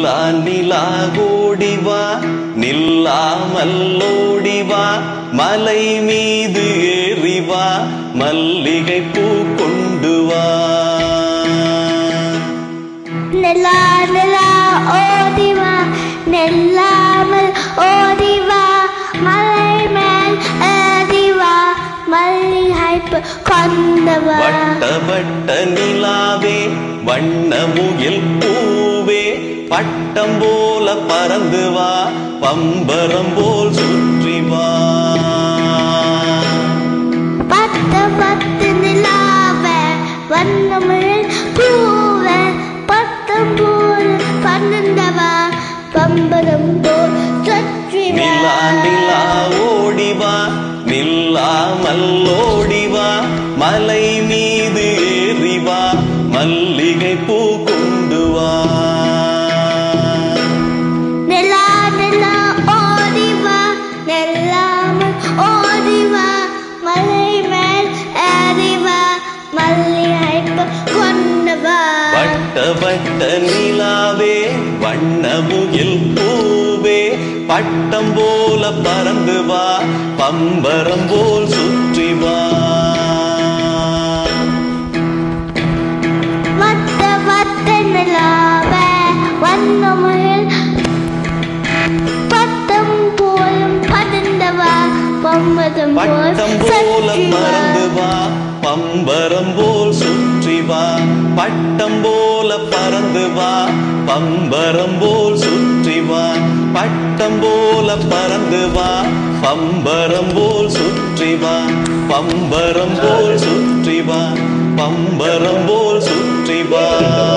நிலா நிலா ஓடிவா நில்லாமல் ஓடிவா மலை மீது ஏறிவா மல்லிகை பூ கொண்டு வா நிலா நிலா ஓடிவா நெல்லாமல் ஓடிவா மலை மேல் ஏறிவா மல்லிகைப்பு கொண்டவா வட்ட வட்ட நிலாவே வண்ண முகில் பூவே பட்டம் போல பறந்து வா பம்பரம் போல் சுற்றி வா பத்து பத்து நிலாவ வண்ணமிழ் பூவ பத்தம் போல் பன்னெண்டவா பம்பரம் போல் சுற்றி நிலா நிலா ஓடிவா நில்லாமல் ஓடிவா மலை மீது ஏறிவா மல்லிகை பூ கொண்டு வா நிலா நிலா ஓடிவா நெல்லாமல் ஓடிவா மலை மேல் ஏறிவா மல்லிகைப்பு கொண்டவா வட்ட வட்ட நிலாவே வண்ண முகில் பூவே பட்டம் போல பறந்து வா பம்பரம் போல் சுற்றி வா வட்ட வட்ட நிலாவ வண்ணமிழ் பத்தம் போலும் படந்தவா பொம்மதம் போல் பட்டம் போல சற்றி வா. பறந்து வா பம்பரம் போல் சுற்றி வா பட்டம் போல பறந்து வா பம்பரம் போல் சுற்றி வா பட்டம் போல பறந்து வா பம்பரம் போல் சுற்றி வா பம்பரம் போல் சுற்றி வா பம்பரம் போல் சுற்றி வா